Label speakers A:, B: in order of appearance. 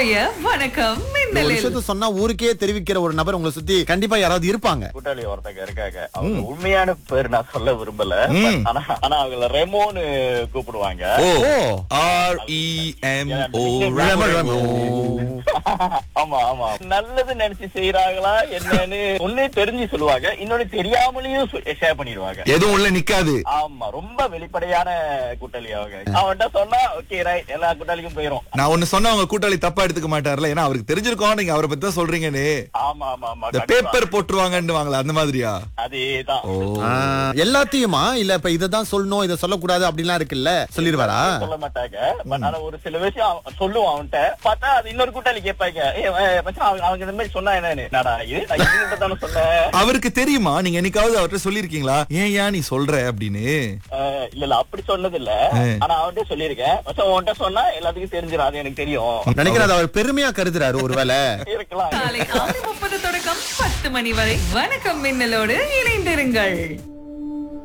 A: இன்றைய வணக்கம்
B: ஒரு
A: மின்னலில்
B: விஷயத்த சொன்னா ஊருக்கே தெரிவிக்கிற ஒரு நபர் உங்களை சுத்தி கண்டிப்பா யாராவது இருப்பாங்க
C: கூட்டாளி ஒருத்தங்க இருக்காங்க அவங்க உண்மையான பேர் நான் சொல்ல விரும்பல but ஆனா ஆனா அவங்கள ரெமோன்னு கூப்பிடுவாங்க
D: ஓ
B: ஓ
D: R E M O
B: Remo, Remo.
C: ஆமா ஆமா நல்லது நினைச்சு செய்யறாங்களா என்னன்னு ஒண்ணு தெரிஞ்சு சொல்லுவாங்க இன்னொன்னு தெரியாமலையும் ஷேர் பண்ணிடுவாங்க
D: எதுவும் உள்ள நிக்காது
C: ஆமா ரொம்ப வெளிப்படையான கூட்டாளி அவங்க அவன்கிட்ட சொன்னா ஓகே ரைட் எல்லா கூட்டாளிக்கும் போயிரும்
D: நான் ஒண்ணு சொன்னா உங்க கூட்டாளி தப்பா எடுத்துக்க மாட்டார்ல ஏன்னா அவருக்கு தெரிஞ்சிருக்கோம் நீங்க அவரை பத்தி தான் சொல்றீங்கன்னு
C: ஆமா ஆமா ஆமா
D: இந்த
C: கண்டிப்பா.
D: பேப்பர் போட்டுருவாங்கன்னு வாங்களா அந்த மாதிரியா
C: அதேதான்
D: ஓ
B: ஆ, எல்லாத்தையுமா இல்ல இப்ப இததான் சொல்லணும் இத சொல்லக்கூடாது அப்படிலாம் இருக்குல்ல சொல்லிருவாரா
C: சொல்ல மாட்டாங்க பட் ஆனா ஒரு சில விஷயம் அவன் சொல்லுவான் அவன்கிட்ட பார்த்தா அது இன்னொரு கூட்டாளி கேட்பாங்க ஏ மச்சான் அவங்க- அவங்க இந்த மாதிரி சொன்னா என்னன்னு என்னடா இது நான் இதுகிட்ட தானே சொன்னேன்
D: அவருக்கு தெரியுமா நீங்க என்னைக்காவது அவர்கிட்ட சொல்லிருக்கீங்களா ஏன் ஏன் நீ சொல்ற அப்படின்னு
C: அஹ் இல்ல இல்ல அப்படி சொன்னது இல்ல ஆனா அவன்கிட்ட சொல்லியிருக்கேன் மச்சான் உன்கிட்ட சொன்னா எல்லாத்துக்கும் தெரிஞ்சிடும் அது எனக்கு தெரியும்
B: நினைக்கிறேன் அதை அவர் பெருமையா கருதுறாரு ஒருவேளை
C: இருக்கலாம்
A: காலை ஆறு முப்பது தொடக்கம் பத்து மணி வரை வணக்கம் மின்னலோடு இணைந்திருங்கள்